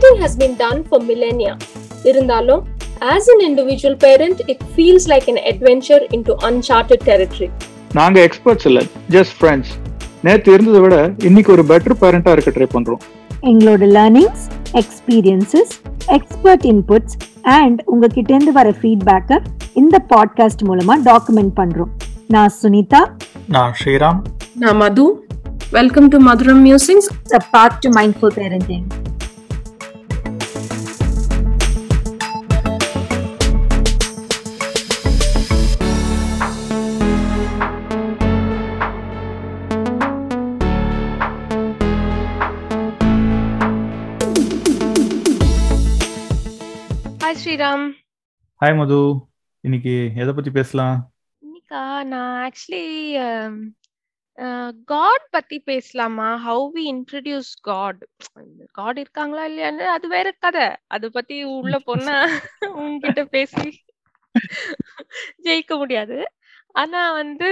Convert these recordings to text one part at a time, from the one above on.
Parenting has been done for millennia. இருந்தாலும் as an individual parent, it feels like an adventure into uncharted territory. நாங்க experts இல்ல just friends நேத்து இருந்ததை விட இன்னைக்கு ஒரு பெட்டர் பேரண்டா இருக்க ட்ரை பண்றோம் எங்களோட learnings experiences expert inputs and உங்ககிட்ட இருந்து வர ஃபீட்பேக்கை இந்த பாட்காஸ்ட் மூலமா டாக்குமெண்ட் பண்றோம் நான் சுனிதா நான் ஸ்ரீராம் நான் Madhu welcome to Madhuram musings a path to mindful parenting hi Sriram hi Madhu இன்னைக்கு எதை பத்தி பேசலாம் இன்னைக்கா நான் ஆக்சுவலி காட் பத்தி பேசலாமா how we introduce God God இருக்காங்களா இல்லையான்னு அது வேற கதை அது பத்தி உள்ள போனா உங்ககிட்ட பேசி ஜெயிக்க முடியாது ஆனா வந்து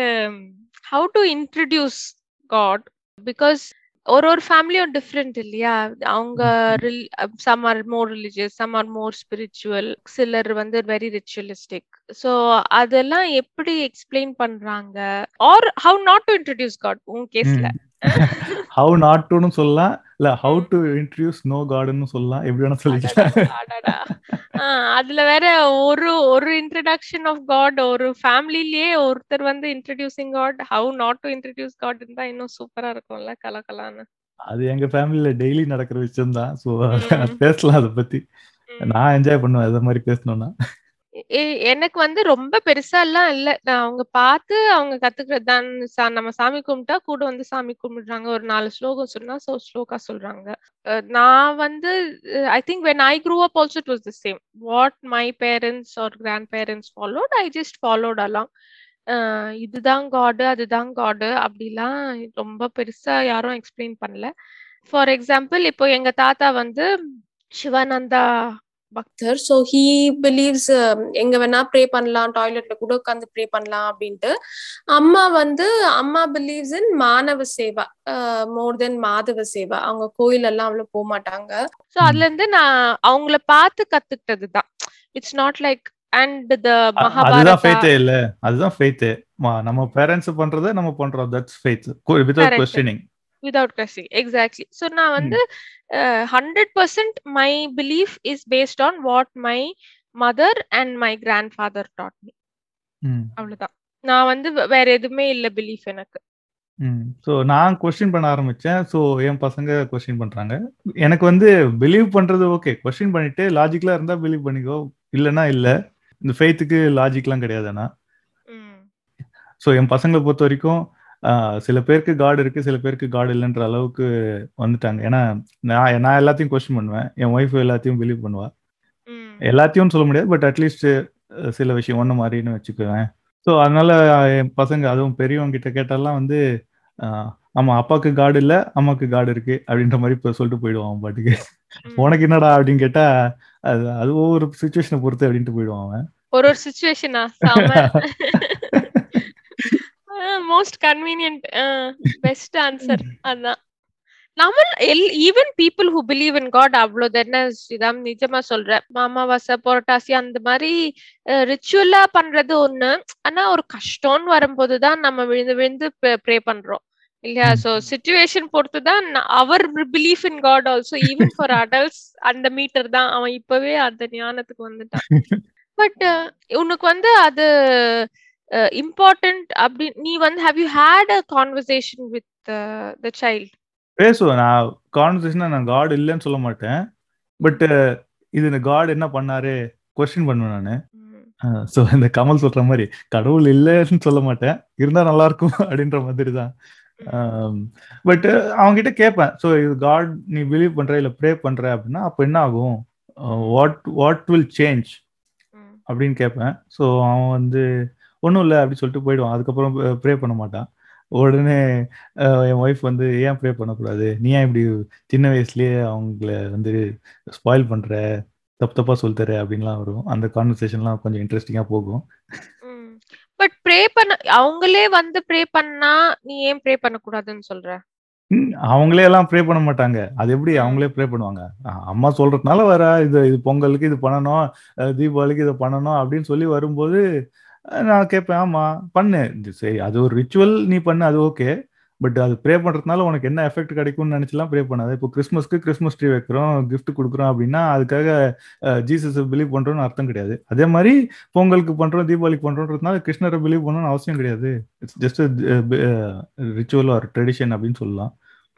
how to introduce God because ஒரு ஒரு ஃபேமிலியும் டிஃப்ரெண்ட் இல்லையா அவங்க some or more religious some or more spiritual சிலர் வந்து வெரி ரிச்சுவலிஸ்டிக் ஸோ அதெல்லாம் எப்படி எக்ஸ்பிளைன் பண்றாங்க or how not to introduce God உன் கேஸ்ல ஹவு நாட் டுன்னு சொல்லலாம் இல்ல ஹவு டு இன்ட்ரடியூஸ் நோ கார்டுன்னு சொல்லலாம் எப்படி வேணா சொல்லிக்கலாம் அதுல வேற ஒரு ஒரு இன்ட்ரடக்ஷன் ஆஃப் காட் ஒரு ஃபேமிலிலேயே ஒருத்தர் வந்து introducing God how not to introduce God இருந்தா இன்னும் சூப்பரா இருக்கும்ல கலக்கலான்னு அது எங்க ஃபேமிலில டெய்லி நடக்கிற விஷயம் தான் ஸோ பேசலாம் அதை பத்தி நான் என்ஜாய் பண்ணுவேன் அதை மாதிரி பேசணும்னா எனக்கு வந்து ரொம்ப பெருசா எல்லாம் இல்ல நான் அவங்க பார்த்து அவங்க கத்துக்கிறது தான் நம்ம சாமி கும்பிட்டா கூட வந்து சாமி கும்பிடுறாங்க ஒரு நாலு ஸ்லோகம் சொன்னா சோ ஸ்லோகா சொல்றாங்க நான் வந்து I think when I grew up also it was the same what my parents or grandparents followed I just followed அலாம் இதுதான் காடு அதுதான் காடு அப்படிலாம் ரொம்ப பெருசா யாரும் எக்ஸ்பிளைன் பண்ணல ஃபார் எக்ஸாம்பிள் இப்போ எங்க தாத்தா வந்து சிவானந்தா பக்தர் ஸோ ஹீ பிலீவ்ஸ் எங்க வேணா ப்ரே பண்ணலாம் டாய்லெட்ல கூட உட்காந்து ப்ரே பண்ணலாம் அப்படின்ட்டு அம்மா வந்து அம்மா பிலீவ்ஸ் இன் மாணவ சேவா மோர் தென் மாதவ சேவா அவங்க கோயில் எல்லாம் அவ்வளவு போக மாட்டாங்க ஸோ அதுல இருந்து நான் அவங்கள பார்த்து கத்துக்கிட்டது தான் it's not like and the அதுதான் ஃபெய்த்தே இல்ல அதுதான் ஃபெய்த்தே நம்ம பேரண்ட்ஸ் பண்றத நம்ம பண்றோம் that's faith without questioning without questioning exactly so நான் வந்து hundred percent my belief is based on what my mother and my grandfather taught me அவ்வளவுதான் நான் வந்து வேற எதுவுமே இல்ல பிலீஃப் எனக்கு ஸோ நான் கொஸ்டின் பண்ண ஆரம்பிச்சேன் ஸோ என் பசங்க கொஸ்டின் பண்றாங்க எனக்கு வந்து பிலீவ் பண்றது ஓகே கொஸ்டின் பண்ணிட்டு லாஜிக்கலா இருந்தா பிலீவ் பண்ணிக்கோ இல்லைன்னா இல்லை இந்த ஃபெய்த்துக்கு லாஜிக்லாம் கிடையாது ஆனா ஸோ என் பசங்களை பொறுத்த வரைக்கும் சில பேருக்கு காட் இருக்கு சில பேருக்கு காட் இல்லைன்ற அளவுக்கு வந்துட்டாங்க ஏன்னா நான் நான் எல்லாத்தையும் கொஸ்டின் பண்ணுவேன் என் ஒய்ஃப் எல்லாத்தையும் பிலீவ் பண்ணுவா எல்லாத்தையும் சொல்ல முடியாது பட் அட்லீஸ்ட் சில விஷயம் ஒன்று மாதிரின்னு வச்சுக்குவேன் ஸோ அதனால என் பசங்க அதுவும் பெரியவங்க கிட்ட கேட்டாலாம் வந்து ஆமா அப்பாவுக்கு காடு இல்ல அம்மாவுக்கு காடு இருக்கு அப்படின்ற மாதிரி இப்போ சொல்லிட்டு போயிடுவான் அவன் பாட்டுக்கு உனக்கு என்னடா அப்படின்னு கேட்டா அது அது ஒவ்வொரு சுச்சுவேஷனை பொறுத்து அப்படின்ட்டு போயிடுவான் அவன் ஒரு ஒரு சுச்சுவேஷனா மோஸ்ட் கன்வீனியன்ட் பெஸ்ட் ஆன்சர் அதான் நம்ம even people who believe in God அவ்வளோ தானே இதான் நிஜமா சொல்றேன் மாமாவாசை புரட்டாசி அந்த மாதிரி ரிச்சுவலா பண்றது ஒண்ணு ஆனா ஒரு கஷ்டம்னு வரும்போதுதான் நம்ம விழுந்து விழுந்து ப்ரே பண்றோம் இல்லையா சோ சுச்சுவேஷன் பொறுத்து தான் our belief in God also even for adults அந்த மீட்டர் தான் அவன் இப்பவே அந்த ஞானத்துக்கு வந்துட்டான் பட் உனக்கு வந்து அது இம்பார்ட்டன்ட் அப்படி நீ வந்து have you had a conversation with the child பேசுவேன் நான் கான்வர்சேஷன் நான் காட் இல்லைன்னு சொல்ல மாட்டேன் பட் இது இந்த காட் என்ன பண்ணாரு கொஸ்டின் பண்ணுவேன் நான் ஸோ இந்த கமல் சொல்ற மாதிரி கடவுள் இல்லைன்னு சொல்ல மாட்டேன் இருந்தா நல்லா இருக்கும் அப்படின்ற மாதிரி தான் பட் அவங்க கிட்ட கேட்பேன் ஸோ இது காட் நீ பிலீவ் பண்ற இல்ல ப்ரே பண்ற அப்படின்னா அப்போ என்ன ஆகும் வாட் வாட் வில் சேஞ்ச் அப்படின்னு கேட்பேன் ஸோ அவன் வந்து ஒன்றும் இல்லை அப்படி சொல்லிட்டு போயிடுவான் அதுக்கப்புறம் ப்ரே பண்ண மாட்டான் உடனே என் ஒய்ஃப் வந்து ஏன் ப்ரே பண்ணக்கூடாது நீ ஏன் இப்படி சின்ன வயசுலயே அவங்கள வந்து ஸ்பாயில் பண்ற தப்பு தப்பா சொல்லித்தர அப்படின்லாம் வரும் அந்த கான்வர்சேஷன்லாம் கொஞ்சம் இன்ட்ரெஸ்டிங்கா போகும் பட் ப்ரே பண்ண அவங்களே வந்து ப்ரே பண்ணா நீ ஏன் ப்ரே பண்ண கூடாதுன்னு சொல்ற ம், அவங்களே எல்லாம் ப்ரே பண்ண மாட்டாங்க அது எப்படி ம். அவங்களே ப்ரே பண்ணுவாங்க அ- அம்மா சொல்றதுனால வர இது இது பொங்கலுக்கு இது பண்ணணும் அஹ் தீபாவளிக்கு இதை பண்ணணும் அப்படின்னு சொல்லி வரும்போது அஹ் நான் கேட்பேன் ஆமா பண்ணு இது சரி அது ஒரு ரிச்சுவல் நீ பண்ணு அது ஓகே பட் அது ப்ரே பண்றதுனால உனக்கு என்ன எஃபெக்ட் கிடைக்கும்னு நினைச்சலாம் ப்ரே பண்ணாத இப்போ கிறிஸ்மஸ்க்கு கிறிஸ்மஸ் ட்ரீ வைக்கிறோம் gift கொடுக்குறோம் அப்படின்னா அதுக்காக ஜீசஸ் பிலீவ் பண்றோம்னு அர்த்தம் கிடையாது அதே மாதிரி பொங்கலுக்கு பண்றோம் தீபாவளிக்கு பண்றோன்றதுனால கிருஷ்ணரை பிலீவ் பண்ணணும்னு அவசியம் கிடையாது it's just ritual or tradition அப்படின்னு சொல்லலாம்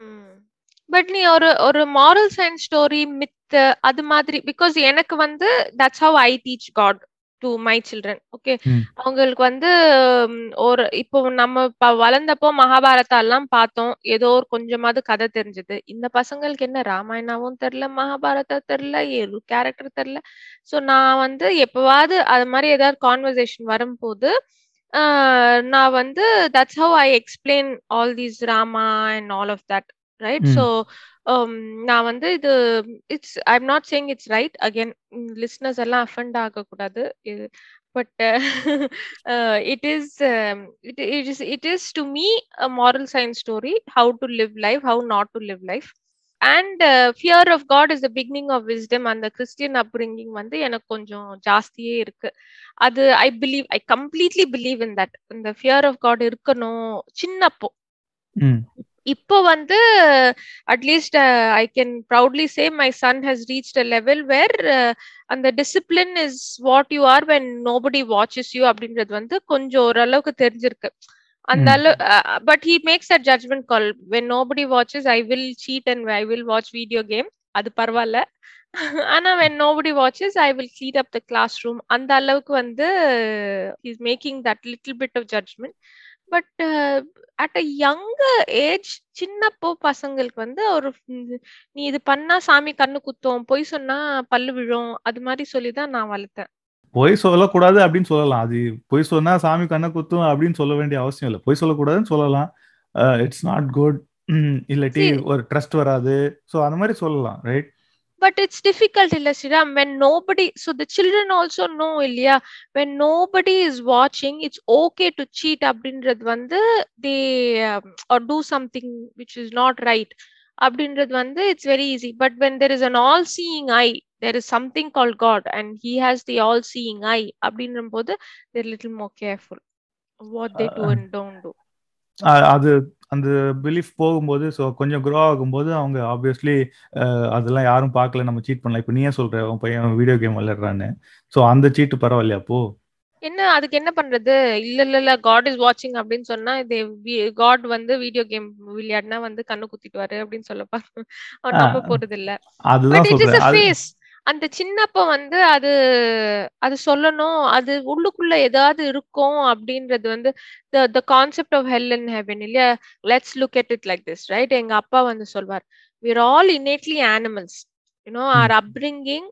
பட் நீ ஒரு ஒரு மாரல் சயின்ஸ் ஸ்டோரி மித் அது மாதிரி பிகாஸ் எனக்கு வந்து that's how I teach God to my children okay ம். அவங்களுக்கு வந்து ம், ஒரு இப்போ நம்ம ப- வளர்ந்தப்போ மகாபாரதா எல்லாம் பார்த்தோம் ஏதோ ஒரு கொஞ்சமாவது கதை தெரிஞ்சது இந்த பசங்களுக்கு என்ன ராமாயணாவும் தெரியல மகாபாரதா தெரியல ஒரு கேரக்டர் தெரியல ஸோ நான் வந்து எப்பவாவது அது மாதிரி ஏதாவது கான்வர்சேஷன் வரும்போது ஆஹ் நான் வந்து that's how I explain all these Rama and all of that right ம். ஸோ நான் வந்து இது it's I am not saying it's right again listeners எல்லாம் அஃபெண்ட் ஆகக்கூடாது இது but it is it is it is to me a moral science story how to live life how not to live life and fear of God is the beginning of wisdom அந்த Christian upbringing வந்து எனக்கு கொஞ்சம் ஜாஸ்தியே இருக்கு அது I believe I completely believe in that இந்த fear of God இருக்கணும் சின்னப்போ ம் இப்போ வந்து at least I can proudly say my son has reached a level where அந்த discipline is what you are when nobody watches you அப்படின்றது வந்து கொஞ்சம் ஓரளவுக்கு தெரிஞ்சிருக்கு அந்த ம். அளவு but he makes a judgement call when nobody watches I will seat and I will watch video game அது பரவாயில்ல ஆனா when nobody watches I will clean up the classroom அந்த அளவுக்கு வந்து is making that little bit of judgement but at a younger age சின்னப்போ பசங்களுக்கு வந்து ஒரு ம், நீ இது பண்ணா சாமி கண்ணு குத்தும் பொய் சொன்னா பல்லு விழும் அது மாதிரி சொல்லி தான் நான் வளர்த்தேன் பொய் சொல்லக்கூடாது அப்படின்னு சொல்லலாம் அது பொய் சொன்னா சாமி கண்ணை குத்தும் அப்படின்னு சொல்ல வேண்டிய அவசியம் இல்லை பொய் சொல்லக்கூடாதுன்னு சொல்லலாம் இட்ஸ் நாட் குட் இல்லாட்டி See- ஒரு ட்ரஸ்ட் வராது ஸோ அந்த மாதிரி சொல்லலாம் ரைட் but it's difficult இல்ல Sriram when nobody so the children also know இல்லையா when nobody is watching it's okay to cheat அப்படின்றது வந்து they um, or do something which is not right அப்படின்றது வந்து it's very easy but when there is an all seeing eye there is something called god and he has the all seeing eye அப்படின்ற போது they're little more careful what they do and don't do அது அந்த belief போகும்போது so கொஞ்சம் grow ஆகும்போது அவங்க obviously அதெல்லாம் யாரும் பார்க்கல நம்ம சீட் பண்ணலாம் இப்போ நீயே சொல்ற உன் பையன் வீடியோ கேம் விளையாடுறான்னு ஸோ அந்த சீட்டு பரவாயில்லையா அப்போ என்ன அதுக்கு என்ன பண்றது இல்ல இல்ல இல்ல காட் இஸ் வாட்சிங் அப்படின்னு சொன்னா காட் வந்து வீடியோ கேம் விளையாடினா வந்து கண்ணு குத்திட்டுவாரு அப்படின்னு சொல்லப்பா அவர் நம்ப ஆ, போறது இல்ல அதுதான் பட் இட் இஸ் சொல்றேன் அ அது ஃபேஸ் அந்த சின்னப்ப வந்து அது அது சொல்லணும் அது உள்ளுக்குள்ள ஏதாவது இருக்கும் அப்படின்றது வந்து the the concept of hell and heaven இல்லையா let's look at it like this right எங்க அப்பா வந்து சொல்வார் we're all innately animals you know ம் ஆர் அப்ரிங்கிங்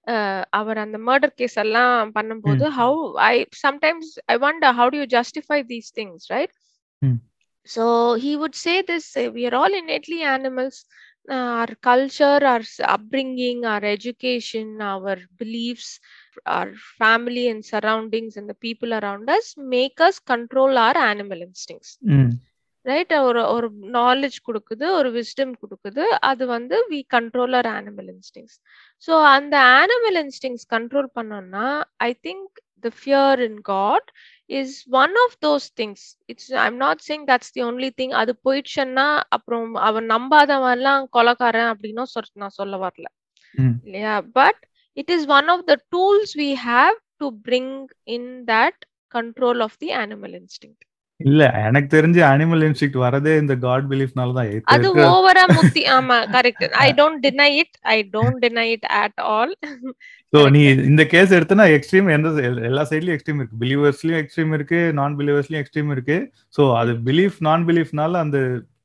அவர் அந்த மர்டர் கேஸ் எல்லாம் ம் பண்ணும்போது how I sometimes I wonder how to you justify these things right ம் so he would say this uh, we are all innately animals uh, our culture our s- upbringing our education our beliefs our family and surroundings and the people around us make us control our animal instincts ம் right ஒரு ஒரு knowledge கொடுக்குது ஒரு wisdom கொடுக்குது அது வந்து we control our animal instincts so அந்த animal instincts control பண்ணோம்னா I think the fear in God is one of those things it's I'm not saying that's the only thing அது போயிடுச்சுன்னா அப்புறம் அவன் நம்பாதவன்லாம் கொலக்காரன் அப்படின்னும் சொல் நான் சொல்ல வரல ம் இல்லையா but it is one of the tools we have to bring in that control of the animal instinct இல்ல எனக்கு தெரிஞ்சு அனிமல் இன்ஸ்டிக்ட் வரதே இந்த காட் பிலீஃப்னால தான் இப்ப அது இருக்கிற ஓவரா முத்தி ஆமா correct I don't deny it I don't deny it at all so நீ கரெக்ட் இந்த கேஸ் எடுத்தனா எக்ஸ்ட்ரீம் எந்த எல்- எல்லா சைட்லயும் எக்ஸ்ட்ரீம் இருக்கு பிலீவர்ஸ்லயும் எக்ஸ்ட்ரீம் இருக்கு நான் பிலீவர்ஸ்லயும் எக்ஸ்ட்ரீம் இருக்கு ஸோ அது பிலீஃப் நான் பிலீஃப்னால அந்த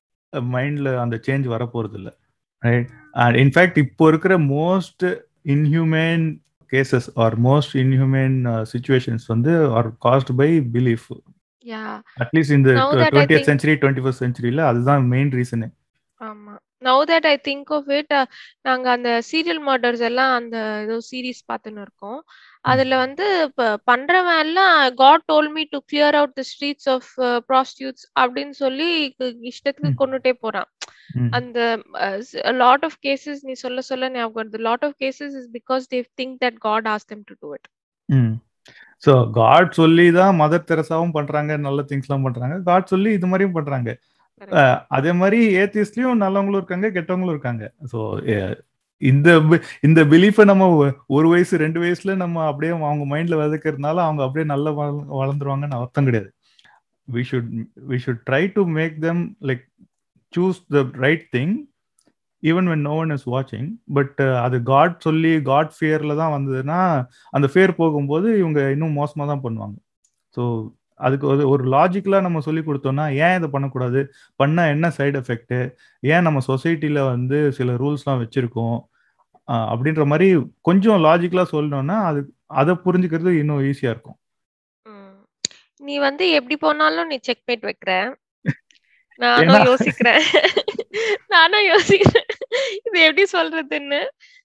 மைண்ட்ல அந்த சேஞ்ச் வர போறது இல்ல ரைட் அண்ட் இன்ஃபேக்ட் இப்போ இருக்கிற most இன்ஹியூமேன் cases R most இன்ஹியூமேன் situations வந்து R caused by belief yeah at least இந்த now that I twenty think century twenty first சென்ச்சுரியில அதுதான் மெயின் ரீசனு ஆமா now that I think of it நாங்க அந்த சீரியல் மர்டர்ஸ் எல்லாம் அந்த ஏதோ சீரிஸ் பார்த்துன்னு இருக்கோம் அதுல வந்து ப- பண்றவன் எல்லாம் God told me to clear out the streets of prostitutes அப்படின்னு சொல்லி இ- இஷ்டத்துக்கு கொண்டுட்டே போறான் ம். அந்த லாட் ஆஃப் கேசஸ் நீ சொல்ல சொல்ல ஞாபகம் வருது lot of cases is because they think that God ஆஸ் them டு டூ இட் ம் ஸோ காட் சொல்லி தான் மதர் தெரசாவும் பண்றாங்க நல்ல திங்ஸ்லாம் பண்றாங்க காட் சொல்லி இது மாதிரியும் பண்றாங்க அஹ், அதே மாதிரி ஏத்திஸ்லயும் நல்லவங்களும் இருக்காங்க கெட்டவங்களும் இருக்காங்க ஸோ இந்த பி- இந்த பிலீஃபை நம்ம ஒ- ஒரு வயசு ரெண்டு வயசுல நம்ம அப்படியே அவங்க மைண்ட்ல விதைக்கிறதுனால அவங்க அப்படியே நல்ல வள- வளர்ந்துருவாங்கன்னு அர்த்தம் கிடையாது we should we should try to make them like choose the right thing even when no one is வாட்சிங் பட் அது காட் சொல்லி காட் ஃபியர்ல தான் வந்ததுன்னா அந்த ஃபியர் போகும்போது இவங்க இன்னும் மோசமா தான் பண்ணுவாங்க ஸோ அதுக்கு ஒரு ஒரு லாஜிக்கலாக நம்ம சொல்லி கொடுத்தோம்னா ஏன் இதை பண்ணக்கூடாது பண்ணா என்ன சைடு எஃபெக்ட் ஏன் நம்ம சொசைட்டில வந்து சில ரூல்ஸ்லாம் வச்சிருக்கோம் ஆஹ் அப்படின்ற மாதிரி கொஞ்சம் லாஜிக்கலாக சொல்லணும்னா அது அதை புரிஞ்சுக்கிறது இன்னும் ஈஸியா இருக்கும் ம். நீ வந்து எப்படி போனாலும் நீ செக் மேட் வைக்கிற நானும் ஏன்னா- யோசிக்கிறேன் நானும் யோசிக்கிறேன் இது எப்படி சொல்றதுன்னு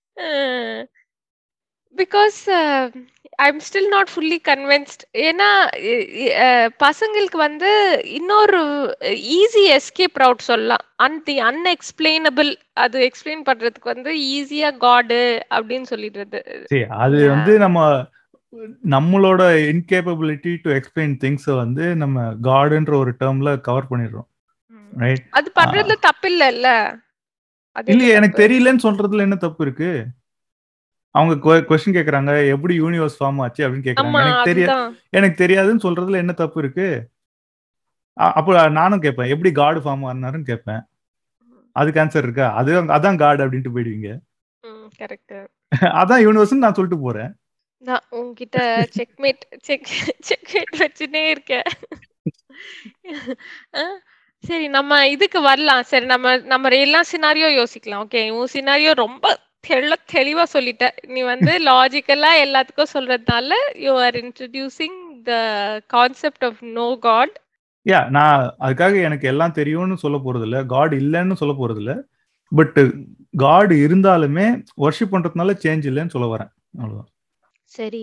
because I'm still not fully convinced ஏன்னா இ- இ- அஹ், பசங்களுக்கு வந்து இன்னொரு ஈஸி எஸ்கேப் ரவுட் சொல்லலாம் அன் தி அன்எக்ஸ்பிளைனபிள் அது எக்ஸ்பிளைன் பண்றதுக்கு வந்து ஈஸியா காடு அப்படின்னு சொல்லிடுறது சரி அது Yeah. வந்து நம்ம நம்மளோட இன்கேப்பபிலிட்டி டு எக்ஸ்பிளைன் திங்ஸை வந்து நம்ம காடுன்ற ஒரு டேர்ம்ல கவர் பண்ணிடுறோம் ம். ரைட் அது பண்றதுல தப்பு இல்ல அது என்ன இல்லையே எனக்கு தப்பு? தெரியலன்னு சொல்றதுல என்ன தப்பு இருக்கு அவங்க கொஸ்டின் கேக்குறாங்க எப்படி யூனிவர்ஸ் ஃபார்ம் ஆச்சு அப்படின்னு கேக்குறாங்க ஆமா எனக்கு தெரிய அதுதான் எனக்கு தெரியாதுன்னு சொல்றதுல என்ன தப்பு இருக்கு அ- அப்போ நானும் கேட்பேன் எப்படி காடு ஃபார்ம் ஆனாருன்னு கேட்பேன் அதுக்கு ஆன்சர் இருக்கா அது அதான் காட் அப்படின்ட்டு போயிடுவீங்க கரெக்ட் அதான் யூனிவர்ஸ் நான் சொல்லிட்டு போறேன் நான் உன்கிட்ட செக்மேட் செக் செக்மேட் வச்சுனே இருக்கேன் அஹ், சரி நம்ம இதுக்கு வரலாம் சரி நம்ம நம்ம எல்லாம் சினாரியோ யோசிக்கலாம் ஓகே உன் சினாரியோ ரொம்ப தெள்ள தெளிவா சொல்லிட்ட நீ வந்து லாஜிக்கலா எல்லாத்துக்கும் சொல்றதுனால you are introducing the concept of no God yeah நான் அதுக்காக எனக்கு எல்லாம் தெரியும்னு சொல்ல போறது இல்ல காட் இல்லைன்னு சொல்ல போறது இல்ல பட் காட் இருந்தாலுமே ஒர்ஷிப் பண்றதுனால சேஞ்ச் இல்லைன்னு சொல்ல வரேன் அவ்வளவுதான் சரி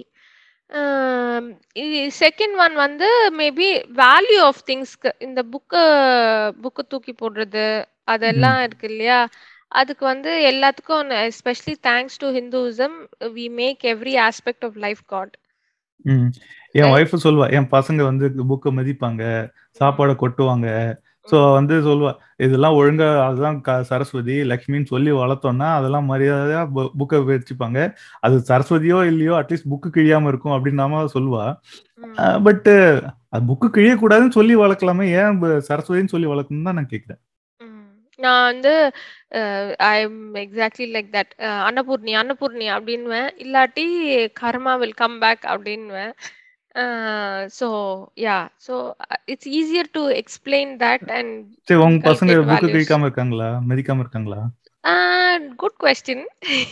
செகண்ட் ஒன் வந்து மேபி வேல்யூ ஆஃப் திங்ஸ்க்கு இந்த புக்கு புக்கு தூக்கி போடுறது அதெல்லாம் இருக்கு இல்லையா அதுக்கு வந்து எல்லாத்துக்கும் especially thanks to Hinduism we make every aspect of life God ம். என் ஒய்ஃப் சொல்லுவா என் பசங்க வந்து புக்கை மதிப்பாங்க சாப்பாடை கொட்டுவாங்க சோ வந்து சொல்லுவா இதெல்லாம் ஒழுங்கா அதுதான் க- சரஸ்வதி லக்ஷ்மின்னு சொல்லி வளர்த்தோம்னா அதெல்லாம் மரியாதையா புக்கை வச்சுப்பாங்க அது சரஸ்வதியோ இல்லையோ அட்லீஸ்ட் புக்கு கிழியாம இருக்கும் அப்படின்னு நாம சொல்லுவா பட் அது புக்கு கிழியக்கூடாதுன்னு சொல்லி வளர்க்கலாமே ஏன் ப- சரஸ்வதின்னு சொல்லி வளர்க்கணும்னு தான் நான் கேட்கிறேன் நான் வந்து I am exactly like that Annapoorani Annapoorani அப்படின்னுவேன் இல்லாட்டி கர்மா வில் கம் பேக் அப்படின்னுவேன் so yeah so it's easier to explain that and சரி உங்க பசங்க Inculcate புக்கு values. கிழிக்காம இருக்காங்களா மதிக்காம இருக்காங்களா குட் கொஸ்டின்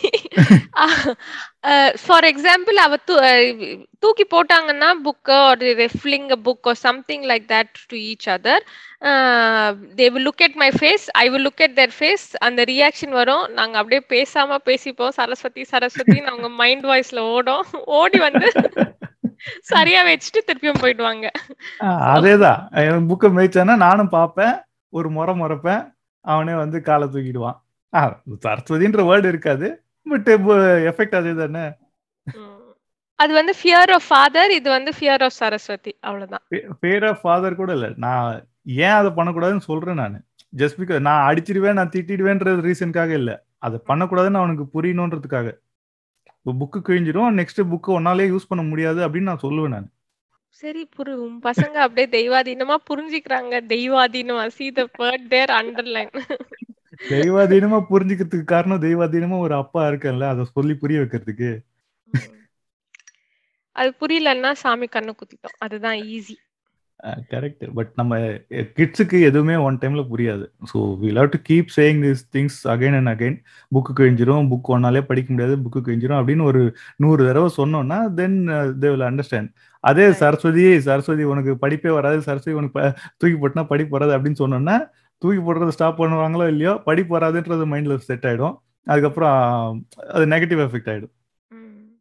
ஃபார் எக்ஸாம்பிள் அவ தூ- அஹ் தூக்கி போட்டாங்கன்னா புக்கு ஒரு ரெஃப்லிங் புக் ஒரு something like that to each other they will look at my face I will look at their face அந்த ரியாக்ஷன் வரும் நாங்க அப்படியே பேசாம பேசிப்போம் சரஸ்வதி சரஸ்வதின்னு அவங்க மைண்ட் வாய்ஸ்ல ஓடும் ஓடி வந்து சரியா வச்சுட்டு திருப்பியும் போயிடுவாங்க ஆஹ் அதேதான் எனக்கு புக்கை மேய்ச்சானா நானும் பார்ப்பேன் ஒரு முறை முறைப்பேன் அவனே வந்து காலை தூக்கிடுவான் ஆ சரஸ்வதின்ற வேர்டு இருக்காது பட் எஃபெக்ட் அதே தானே ம். அது வந்து ஃபியர் ஆஃப் ஃபாதர் இது வந்து ஃபியர் ஆஃப் சரஸ்வதி அவ்வளவுதான் பேர் ஆஃப் ஃபாதர் கூட இல்ல நான் ஏன் அதை பண்ணக்கூடாதுன்னு சொல்றேன் நான் ஜஸ்ட் பிகாஸ் நான் அடிச்சிடுவேன் நான் திட்டிடுவேன்றது ரீசனுக்காக இல்ல அதை பண்ணக்கூடாதுன்னு அவனுக்கு புரியணுன்றதுக்காக இப்போ புக்கு கிழிஞ்சிடும் நெக்ஸ்ட் புக்கு ஒன்னாலே யூஸ் பண்ண முடியாது அப்படின்னு நான் சொல்லுவேன் நான் சரி புரு உன் பசங்க அப்படியே தெய்வாதீனமா புரிஞ்சுக்கிறாங்க தெய்வாதீனமா see the word there underline தெய்வாதீனமா புரிஞ்சுக்கிறதுக்கு காரணம் தெய்வாதீனமா ஒரு அப்பா இருக்கேன்ல அதை சொல்லி புரிய வைக்கிறதுக்கு ம். அது புரியலன்னா சாமி கண்ணு குத்திட்டோம் அதுதான் ஈஸி கரெக்ட் பட் நம்ம கிட்ஸுக்கு எதுவுமே ஒன் டைம்ல புரியாது so we love to keep saying this things again and again book கிழிஞ்சிரும் புக் ஒன்னாலே படிக்க முடியாது புக்கு கிழிஞ்சிரும் அப்படின்னு ஒரு நூறு தடவை சொன்னோம்னா தென் தே வில் அண்டர்ஸ்டாண்ட் அதே Right. சரஸ்வதி சரஸ்வதி உனக்கு படிப்பே வராது சரஸ்வதி உனக்கு ப- தூக்கி போட்டுனா படிப்பு வராது அப்படின்னு சொன்னோம்னா தூக்கி போடுறத ஸ்டாப் பண்ணுவாங்களோ இல்லையோ படிப்பு வராதுன்றது மைண்ட்ல செட் ஆயிடும் அதுக்கப்புறம் அது நெகட்டிவ் எஃபெக்ட் ஆயிடும் ம்.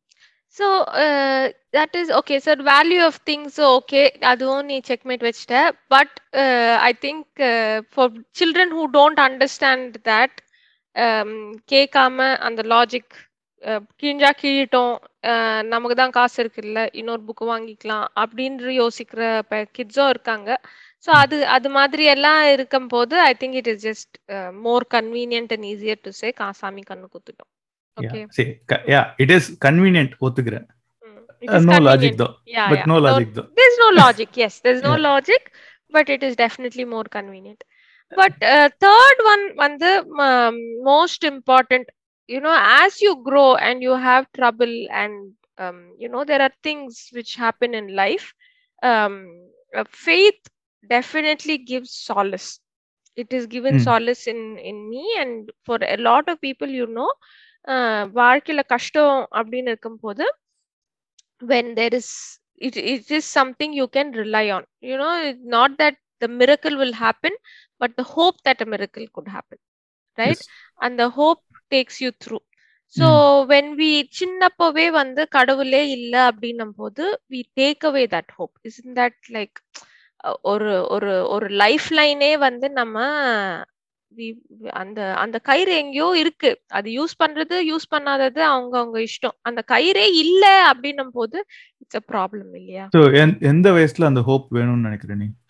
So that is okay sir value of things okay அதுவும் நீ செக்மேட் வச்சிட்ட but I think for children who don't understand that கேட்காம அந்த லாஜிக் கிழிஞ்சா கிழிட்டோம் அஹ் நமக்கு தான் காசு இருக்குல்ல இன்னொரு புக்கு வாங்கிக்கலாம் அப்படின்னு யோசிக்கிற கிட்ஸும் இருக்காங்க ஸோ அது அது மாதிரி எல்லாம் இருக்கும் போது I think it is just more convenient and easier to say காசாமி கண்ணு குத்துட்டோம் ஓகே சரி யா இட் இஸ் கன்வீனியன்ட் ஒத்துக்கிறேன் it is no logic convenient. Though Yeah, பட் yeah. No No- logic though there's no logic. Yes, there's no Yeah. logic, but it is definitely more convenient. But uh, third one, one the um, most important, you know, as you grow and you have trouble, and um, you know, there are things which happen in life. Um, uh, faith definitely gives solace. It is given Hmm. solace in in me, and for a lot of people, you know, uh, வாழ்க்கையில கஷ்டம் அப்படின்னு இருக்கும்போது when there is it, it is something you can rely on you know it's not that the miracle will happen but the hope that a miracle could happen right and the hope takes you through so when we சின்னப்பவே வந்து கடவுளே இல்ல அப்படின்னும் போது we take away that hope isn't that like அஹ், ஒரு ஒரு ஒரு life லைனே வந்து நம்ம we- அந்த அந்த கயிறு எங்கேயோ இருக்கு அது யூஸ் பண்றது யூஸ் பண்ணாதது அவங்க அவங்க இஷ்டம் அந்த கயிறே இல்ல அப்படின்னும் போது இட்ஸ் அ ப்ராப்ளம் இல்லையா ஸோ எந்த வயசுல அந்த ஹோப் வேணும்னு நினைக்கிறேன் நீ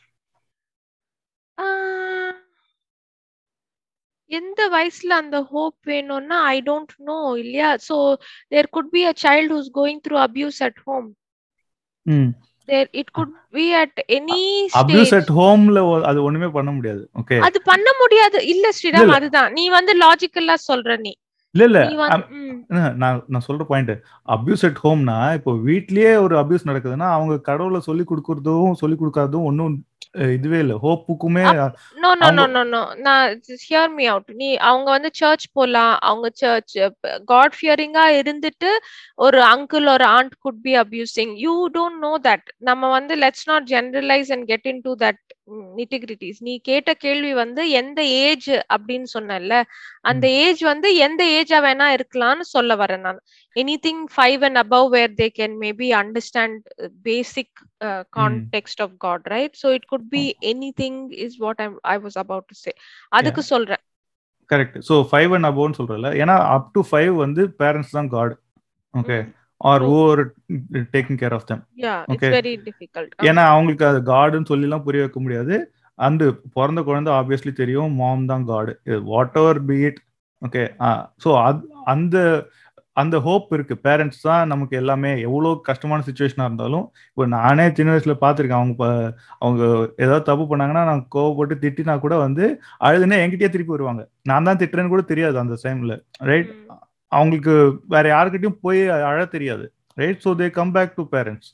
ஆஹ், எந்த வயசுல அந்த ஹோப் வேணும்னா ஐ டோன்ட் நோ இல்லையா so there could be a child who's going through abuse at home ம் there it could be at any abuse at ஹோம்ல அது ஒண்ணுமே பண்ண முடியாது ஓகே அது பண்ண முடியாது இல்ல ஸ்ரீராம் இல்ல. அதுதான் நீ வந்து லாஜிக்கலா சொல்ற நீ இல்ல இல்ல நீ வந்து ம், அஹ் நான் நான் சொல்ற பாயிண்ட் அபியூஸ் அட் ஹோம்னா இப்போ வீட்லயே ஒரு அபியூஸ் நடக்குதுன்னா அவங்க கடவுளை சொல்லி கொடுக்கறதும் சொல்லி கொடுக்காததும் ஒன்றும் இதுவே இல்லை ஹோப்புக்குமே நோ நோ நோ அவங்க- நோ நோ நான் ஹியர் மீ அவுட் நீ அவங்க வந்து சர்ச் போலாம் அவங்க சர்ச் காட் ஃபியரிங்கா இருந்துட்டு ஒரு அங்கிள் ஒரு aunt could be abusing you don't know that நம்ம வந்து let's not generalise and get in to that nitty gritties நீ கேட்ட கேள்வி வந்து எந்த ஏஜ் அப்படின்னு சொன்னல அந்த ஏஜ் வந்து எந்த ஏஜா வேணா இருக்கலாம்னு சொல்ல வரேன் நான் anything five and above where they can maybe understand basic context of God right so it could be anything is what I I was about to say அதுக்கு சொல்றேன் கரெக்ட் ஸோ ஃபைவ் அண்ட் அபோவ்னு சொல்றல ஏன்னா up to five வந்து parents தான் God okay are True. Over taking care of them yeah Okay. It's very difficult ஏன்னா அவங்களுக்கு அது காடுன்னு சொல்லிலாம் புரிய வைக்க முடியாது அந்த பிறந்த குழந்தை ஆப்வியஸ்லி தெரியும் மாம் தான் God whatever be it okay so அது அந்த அந்த ஹோப் இருக்கு பேரண்ட்ஸ் தான் நமக்கு எல்லாமே எவ்வளோ கஷ்டமான சுச்சுவேஷனாக இருந்தாலும் இப்போ நானே சின்ன வயசுல பார்த்துருக்கேன் அவங்க ப- அவங்க ஏதாவது தப்பு பண்ணாங்கன்னா நான் கோவப்பட்டு திட்டினா கூட வந்து அழுதுனே என்கிட்டயே திருப்பி வருவாங்க நான் தான் திட்டுறேன்னு கூட தெரியாது அந்த டைம்ல ரைட் அவங்களுக்கு வேற யாருக்கிட்டையும் போய் அழ தெரியாது right so they come back to parents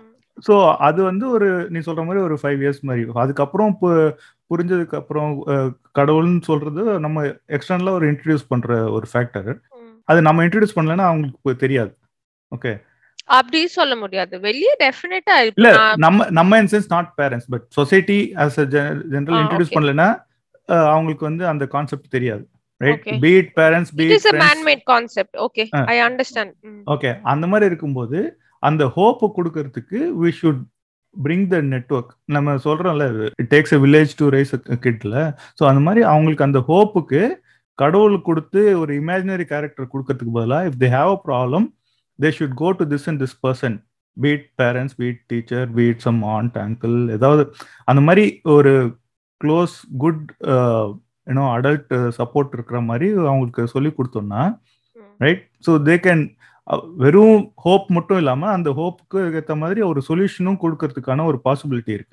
so அது வந்து ஒரு நீ சொல்ற மாதிரி ஒரு ஃபைவ் இயர்ஸ் மாதிரி அதுக்கப்புறம் இப்போ புரிஞ்சதுக்கு அப்புறம் அஹ், கடவுள்னு சொல்றது நம்ம எக்ஸ்டர்னலா ஒரு இன்ட்ரடியூஸ் பண்ற ஒரு ஃபேக்டர் அது நம்ம இன்ட்ரடியூஸ் பண்ணலன்னா அவங்களுக்கு இப்போ தெரியாது ஓகே அப்படி சொல்ல முடியாது வெளியே டெஃபினட்டா இல்ல நம்ம நம்ம in sense not parents but society as a general ஆ, இன்ட்ரடியூஸ் okay. பண்ணலன்னா அஹ், அவங்களுக்கு வந்து அந்த கான்செப்ட் தெரியாது right Okay. Be it parents it is a be it man made concept okay ஆ. ஐ அண்டர்ஸ்டாண்ட் ஓகே அந்த மாதிரி இருக்கும்போது அந்த ஹோப்பை கொடுக்கறதுக்கு we should bring the network நம்ம சொல்றோம்ல it takes a village to raise கிட்ல ஸோ அந்த மாதிரி அவங்களுக்கு அந்த ஹோப்புக்கு கடவுள் கொடுத்து ஒரு இமேஜினரி கேரக்டர் கொடுக்கறதுக்கு பதிலாக if they have a problem they should go to this and this person be it parents be it teacher be it some aunt uncle ஏதாவது அந்த மாதிரி ஒரு close good you know adult support இருக்கிற மாதிரி அவங்களுக்கு சொல்லி கொடுத்தோம்னா ரைட் ஸோ தே கேன் வெறும் ஹோப் மட்டும் இல்லாம அந்த ஹோப்புக்கு ஏற்ற மாதிரி ஒரு சொல்யூஷனும் கொடுக்கறதுக்கான ஒரு பாசிபிலிட்டி இருக்கு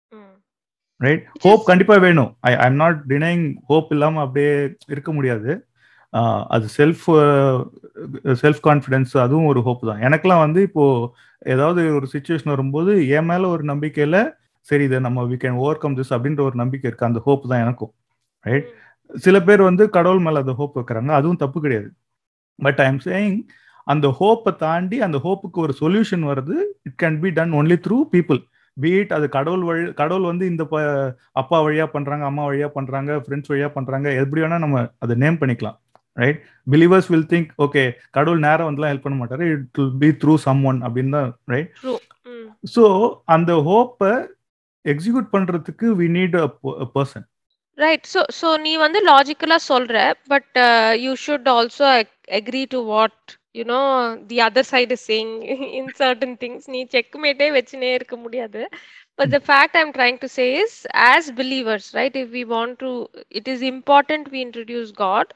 ரைட் ஹோப் கண்டிப்பா வேணும் I I'm not denying hope இல்லாம அப்படியே இருக்க முடியாது ஆஹ் அது செல்ஃப் செல்ஃப் கான்ஃபிடன்ஸ் அதுவும் ஒரு ஹோப் தான் எனக்கெல்லாம் வந்து இப்போ ஏதாவது ஒரு சுச்சுவேஷன் வரும்போது என் மேல ஒரு நம்பிக்கையில சரி இதை நம்ம we can overcome this அப்படின்ற ஒரு நம்பிக்கை இருக்கு அந்த ஹோப் தான் எனக்கும் ரைட் சில பேர் வந்து கடவுள் மேல அந்த ஹோப் வைக்கிறாங்க அதுவும் தப்பு கிடையாது பட் ஐ எம் சேயிங் அந்த ஹோப்பை தாண்டி அந்த ஹோப்புக்கு ஒரு சொல்யூஷன் வருது it can be done only through people be it அது கடவுள் வழி கடவுள் வந்து இந்த ப- அப்பா வழியா பண்றாங்க அம்மா வழியா பண்றாங்க ஃப்ரெண்ட்ஸ் வழியா பண்றாங்க எப்படி வேணா நம்ம அதை நேம் பண்ணிக்கலாம் right believers will think okay கடவுள் நேரம் வந்துலாம் ஹெல்ப் பண்ண மாட்டாரு it will be through someone அப்படின்னு தான் ரைட் ட்ரூ ம் ஸோ அந்த ஹோப்பை எக்ஸிக்யூட் பண்றதுக்கு we need a person right so so நீ வந்து லாஜிக்கலாக சொல்ற but you should also agree to what you know the other side saying in certain things நீ செக்மேட்டே வச்சுனே இருக்க முடியாது but the fact I'm trying to say is as believers right if we want to it is important we introduce God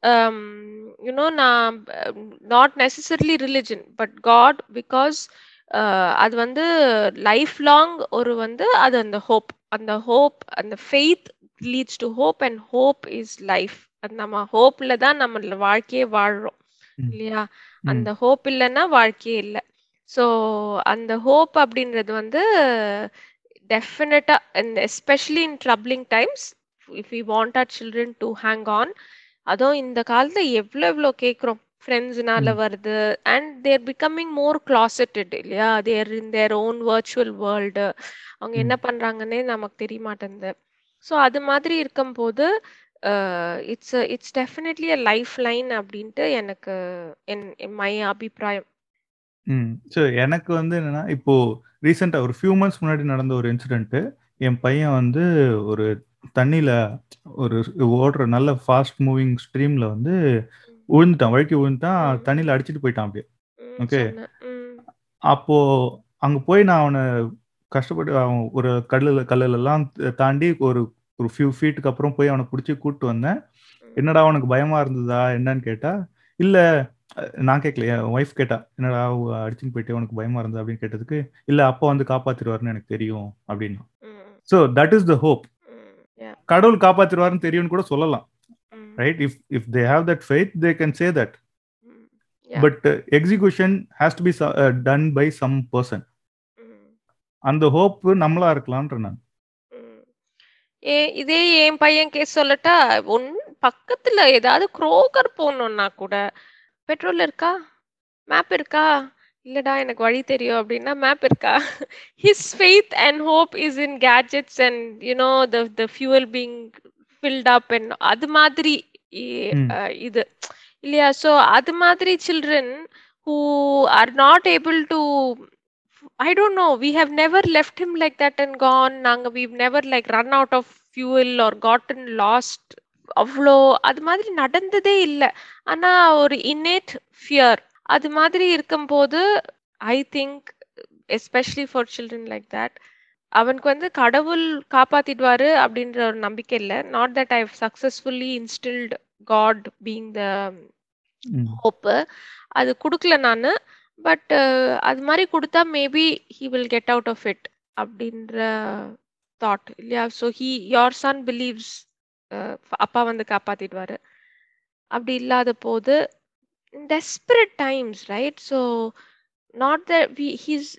you know நான் not necessarily religion but God because அது வந்து life long ஒரு வந்து அது அந்த ஹோப் அந்த hope அந்த faith leads to hope and hope is life அது நம்ம ஹோப்ல தான் நம்ம வாழ்க்கையே வாழ்றோம் ம். இல்லையா அந்த ஹோப் இல்லைன்னா வாழ்க்கையே இல்லை ஸோ அந்த ஹோப் அப்படின்றது வந்து டெஃபினட்டா and especially in troubling times if we want our children to hang on அதுவும் இந்த காலத்துல எவ்வளோ எவ்வளோ கேட்குறோம் ஃப்ரெண்ட்ஸ்னால ம். வருது and there becoming more closeted இல்லையா their in their own virtual world அவங்க என்ன ம். பண்றாங்கன்னே நமக்கு தெரிய மாட்டேங்குது ஸோ அது மாதிரி இருக்கும்போது it's it's definitely a life line அப்படின்ட்டு எனக்கு என் மை அபிப்பிராயம் ம் ஸோ எனக்கு வந்து என்னன்னா இப்போ ரீசெண்டாக ஒரு ஃபியூ மந்த்ஸ் முன்னாடி நடந்த ஒரு இன்சிடென்ட்டு என் பையன் வந்து ஒரு தண்ணியில் ஒரு ஓடுற நல்ல ஃபாஸ்ட் மூவிங் ஸ்ட்ரீமில் வந்து விழுந்துட்டான் வழுக்கி விழுந்துட்டான் ம். தண்ணியில் அடிச்சிட்டு போயிட்டான் அப்படியே ம், Okay. சொன்னேன். ம், அப்போ அங்கே போய் நான் அவனை கஷ்டப்பட்டு அவன் ஒரு கல்லில் கல்லுலலாம் தாண்டி ஒரு ஒரு ஃபியூ ஃபீட்டுக்கு அப்புறம் போய் அவனை பிடிச்சி கூப்பிட்டு வந்தேன் ம். என்னடா உனக்கு பயமா இருந்ததா என்னன்னு கேட்டா இல்ல அஹ், நான் கேட்கல என் ஒய்ஃப் கேட்டா என்னடா அவ அடிச்சுன்னு போயிட்டு உனக்கு பயமா இருந்ததா அப்படின்னு கேட்டதுக்கு இல்ல அப்பா வந்து காப்பாத்திருவாருன்னு எனக்கு தெரியும் அப்படின்னு ம், so that is the hope hmm, yeah, கடவுள் காப்பாத்திருவாருன்னு தெரியும்னு கூட சொல்லலாம் ம், right if if they have that faith they can say that hmm, yeah, but execution has to be done by some person hmm. அந்த ஹோப் நம்மளா இருக்கலாம்ன்ற நான் ம். ஏ இதே என் பையன் கேஸ் சொல்லட்டா ஒன் பக்கத்துல ஏதாவது குரோக்கர் போகணும்னா கூட பெட்ரோல் இருக்கா மேப் இருக்கா இல்லடா எனக்கு வழி தெரியும் அப்படின்னா மேப் இருக்கா his faith and hope is in gadgets and you know the the fuel being filled up and அது மாதிரி இ- ம். அஹ் இது இல்லையா ஸோ அது மாதிரி children who are not able to I don't know. We have never left him like that and gone. நாங்க we've never like run out of fuel or gotten lost. அவ்வளோ அது மாதிரி நடந்ததே இல்லை ஆனா ஒரு innate ஃபியர் அது மாதிரி இருக்கும்போது I think especially for children like that அவனுக்கு வந்து கடவுள் காப்பாத்திடுவாரு அப்படின்ற ஒரு நம்பிக்கை இல்லை not that I successfully instilled God being the hmm. Hope அது கொடுக்கல நான் பட் அது மாதிரி கொடுத்தா maybe he will get out of it அப்படின்ற தாட் இல்லையா so he your son believes அப்பா வந்து காப்பாத்திடுவாரு அப்படி இல்லாத போது desperate times right so not the he's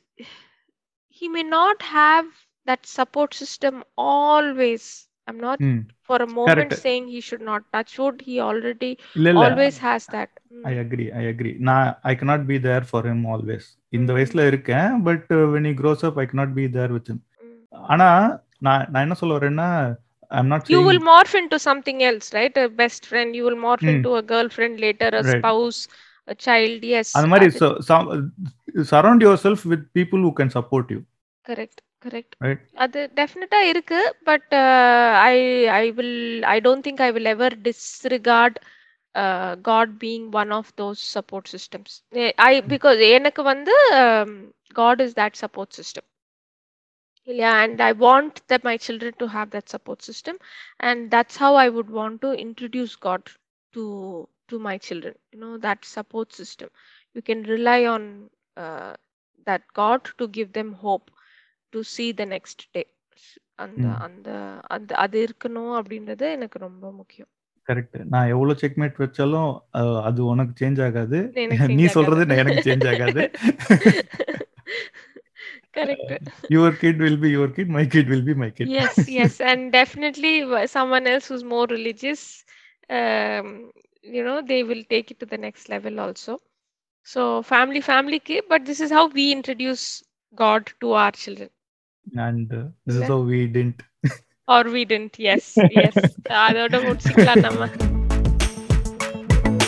he may not have that support system always i'm not ம். for a moment Correct. saying he should not touch wood he already இல்ல இல்ல always has that Mm. I agree I agree நான் I cannot be there for him always இந்த ம். வயசுல இருக்கேன் but when he grows up I cannot be there with him Mm. ஆனா நான் நான் என்ன சொல்ல வரேன்னா I'm not you will morph into something else right a best friend you will morph Mm. into a girlfriend later a Right. spouse a child yes அந்த மாதிரி அது- surround yourself with people who can support you correct correct Right. அது டெஃபினட்டா இருக்கு but I I will I don't think I will ever disregard God being one of those support systems I because எனக்கு வந்து God is that support system இல்லையா and I want the my children to have that support system and that's how I would want to introduce God to to my children you know that support system you can rely on that God to give them hope to see the next day அந்த ம். அந்த அந்த அது இருக்கணும் அப்படின்றது எனக்கு ரொம்ப முக்கியம் கரெக்ட் நான் எவ்வளவு செக்மேட் வச்சாலும் அஹ், அது உனக்கு சேஞ்ச் ஆகாது எனக்கு நீ change சொல்றது ஆகாது. எனக்கு சேஞ்ச் ஆகாது correct your kid will be your kid my kid will be my kid yes yes and definitely w- someone else who's more religious um, you know they will take it to the next level also so family family ki but this is how we introduce god to our children and this is how we didn't or we didn't yes yes அதோட முடிச்சுக்கலாம் நம்ம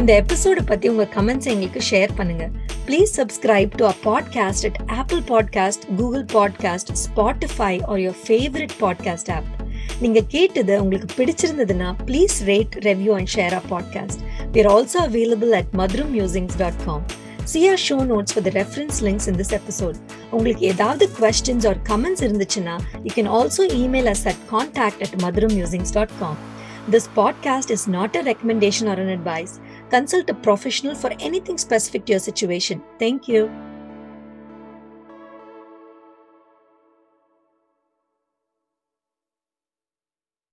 இந்த எபிசோட பத்தி உங்க comments எங்களுக்கு share பண்ணுங்க please subscribe to a podcast at Apple podcast Google podcast Spotify or your favourite podcast app நீங்க கேட்டது உங்களுக்கு பிடிச்சிருந்ததுன்னா please rate review and share a podcast We are also available at madrummusings.com. See our show notes for the reference links in this episode. உங்களுக்கு ஏதாவது questions or comments இருந்துச்சுன்னா you can also email us at contact at madrummusings.com. This podcast is not a recommendation or an advice. Consult a professional for anything specific to your situation. Thank you.